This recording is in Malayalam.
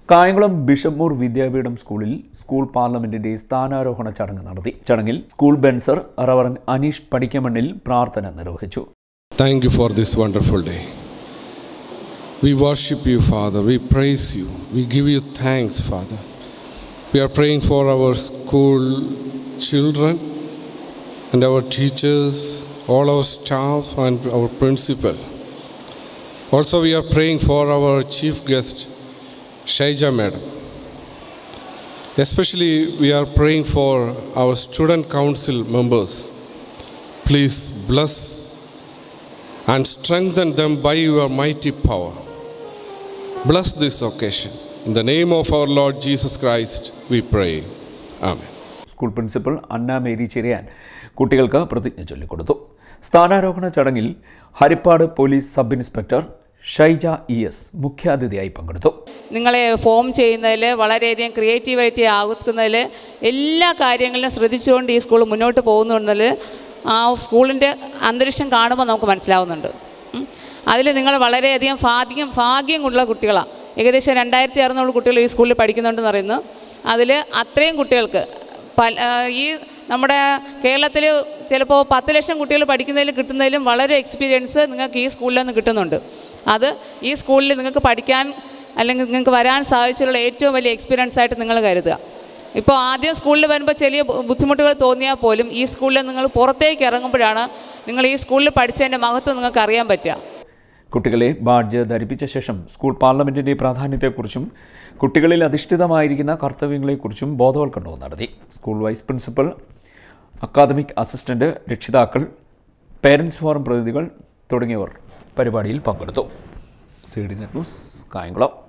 കായംകുളം ബിഷപ്പൂർ വിദ്യാപീഠം സ്കൂളിൽ സ്കൂൾ പാർലമെന്റിന്റെ സ്ഥാനാരോഹണ ചടങ്ങ് നടത്തി ചടങ്ങിൽ school bursar reverend Aneesh Padikkamannil പ്രാർത്ഥന നിർവഹിച്ചു Thank you for this wonderful day. We worship you, Father. We praise you. We give you thanks, Father. We are praying for our school children and our teachers, all our staff, and our principal. Also, we are praying for our chief guest, Shaija Madam. Especially, we are praying for our student council members. Please bless and strengthen them by your mighty power. Bless this occasion. In the name of our Lord Jesus Christ, we pray. Amen. School principal Anna Mary Cheriyan കുട്ടികൾക്ക് പ്രതിജ്ഞ ചൊല്ലിക്കൊടുത്തു സ്ഥാനാരോഹണ ചടങ്ങിൽ Harippad police sub inspector Shaija E S മുഖ്യാതിഥിയായി പങ്കെടുത്തു നിങ്ങളെ ഫോം ചെയ്യുന്നതിൽ വളരെയധികം ക്രിയേറ്റീവായിട്ട് ആകുന്നതിൽ എല്ലാ കാര്യങ്ങളിലും ശ്രദ്ധിച്ചുകൊണ്ട് ഈ സ്കൂൾ മുന്നോട്ട് പോകുന്നുണ്ടെങ്കിൽ ആ സ്കൂളിൻ്റെ അന്തരീക്ഷം കാണുമ്പോൾ നമുക്ക് മനസ്സിലാവുന്നുണ്ട് അതിൽ നിങ്ങൾ വളരെയധികം ഭാഗ്യം ഭാഗ്യമുള്ള കുട്ടികളാണ് ഏകദേശം രണ്ടായിരത്തി അറുന്നൂറ് കുട്ടികൾ ഈ സ്കൂളിൽ പഠിക്കുന്നുണ്ടെന്ന് പറയുന്നു അതിൽ അത്രയും കുട്ടികൾക്ക് പല ആ, ഈ നമ്മുടെ കേരളത്തിൽ ചിലപ്പോൾ പത്ത് ലക്ഷം കുട്ടികൾ പഠിക്കുന്നതിലും കിട്ടുന്നതിലും വളരെ എക്സ്പീരിയൻസ് നിങ്ങൾക്ക് ഈ സ്കൂളിൽ നിന്ന് കിട്ടുന്നുണ്ട് അത് ഈ സ്കൂളിൽ നിങ്ങൾക്ക് പഠിക്കാൻ അല്ലെങ്കിൽ നിങ്ങൾക്ക് വരാൻ സാധിച്ചിട്ടുള്ള ഏറ്റവും വലിയ എക്സ്പീരിയൻസ് ആയിട്ട് നിങ്ങൾ കരുതുക ഇപ്പോൾ ആദ്യം സ്കൂളിൽ വരുമ്പോൾ ചെറിയ ബു- ബുദ്ധിമുട്ടുകൾ തോന്നിയാൽ പോലും ഈ സ്കൂളിൽ നിങ്ങൾ പുറത്തേക്ക് ഇറങ്ങുമ്പോഴാണ് നിങ്ങൾ ഈ സ്കൂളിൽ പഠിച്ചതിൻ്റെ മഹത്വം നിങ്ങൾക്ക് അറിയാൻ പറ്റുക കുട്ടികളെ ബാഡ്ജ് ധരിപ്പിച്ച ശേഷം സ്കൂൾ പാർലമെന്റിന്റെ പ്രാധാന്യത്തെക്കുറിച്ചും കുട്ടികളിൽ അധിഷ്ഠിതമായിരിക്കുന്ന കർത്തവ്യങ്ങളെക്കുറിച്ചും ബോധവൽക്കരണവും നടത്തി school vice principal academic assistant രക്ഷിതാക്കൾ പേരൻസ് ഫോറം പ്രതിനിധികൾ തുടങ്ങിയവർ പരിപാടിയിൽ പങ്കെടുത്തു C D net news Kayamkulam